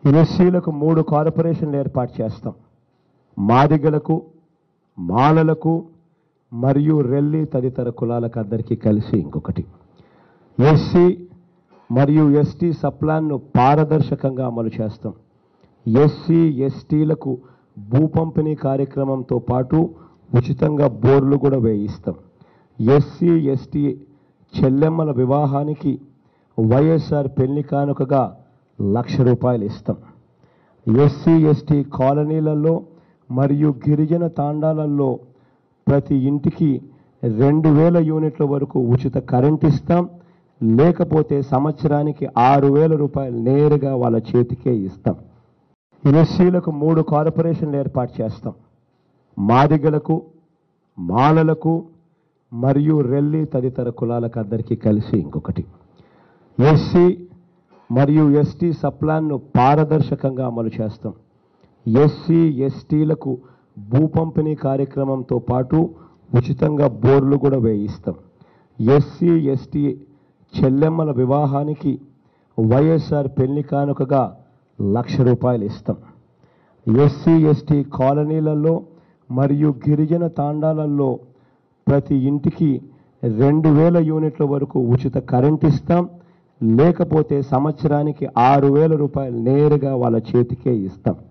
ఎస్సీలకు మూడు కార్పొరేషన్లు ఏర్పాటు చేస్తాం మాదిగలకు మాలలకు మరియు రెల్లి తదితర కులాలకు అందరికీ కలిసి ఇంకొకటి ఎస్సీ మరియు ఎస్టీ సప్లాన్ను పారదర్శకంగా అమలు చేస్తాం ఎస్సీ ఎస్టీలకు భూ పంపిణీ కార్యక్రమంతో పాటు ఉచితంగా బోర్లు కూడా వేయిస్తాం ఎస్సీ ఎస్టీ చెల్లెమ్మల వివాహానికి వైఎస్ఆర్ పెళ్లి కానుకగా లక్ష రూపాయలు ఇస్తాం ఎస్సీ ఎస్టీ కాలనీలలో మరియు గిరిజన తాండాలలో ప్రతి ఇంటికి రెండు వేల యూనిట్ల వరకు ఉచిత కరెంట్ ఇస్తాం లేకపోతే సంవత్సరానికి ఆరు వేల రూపాయలు నేరుగా వాళ్ళ చేతికే ఇస్తాం ఎస్సీలకు మూడు కార్పొరేషన్లు ఏర్పాటు చేస్తాం మాదిగలకు మాలలకు మరియు రెల్లి తదితర కులాలకు అందరికీ కలిసి ఇంకొకటి ఎస్సీ మరియు ఎస్టీ సప్లాన్ను పారదర్శకంగా అమలు చేస్తాం ఎస్సీ ఎస్టీలకు భూ పంపిణీ కార్యక్రమంతో పాటు ఉచితంగా బోర్లు కూడా వేయిస్తాం ఎస్సీ ఎస్టీ చెల్లెమ్మల వివాహానికి వైఎస్ఆర్ పెళ్లి కానుకగా లక్ష రూపాయలు ఇస్తాం ఎస్సీ ఎస్టీ కాలనీలలో మరియు గిరిజన తాండాలలో ప్రతి ఇంటికి రెండు వేల యూనిట్ల వరకు ఉచిత కరెంట్ ఇస్తాం లేకపోతే సంవత్సరానికి ఆరు వేల రూపాయలు నేరుగా వాళ్ళ చేతికే ఇస్తాం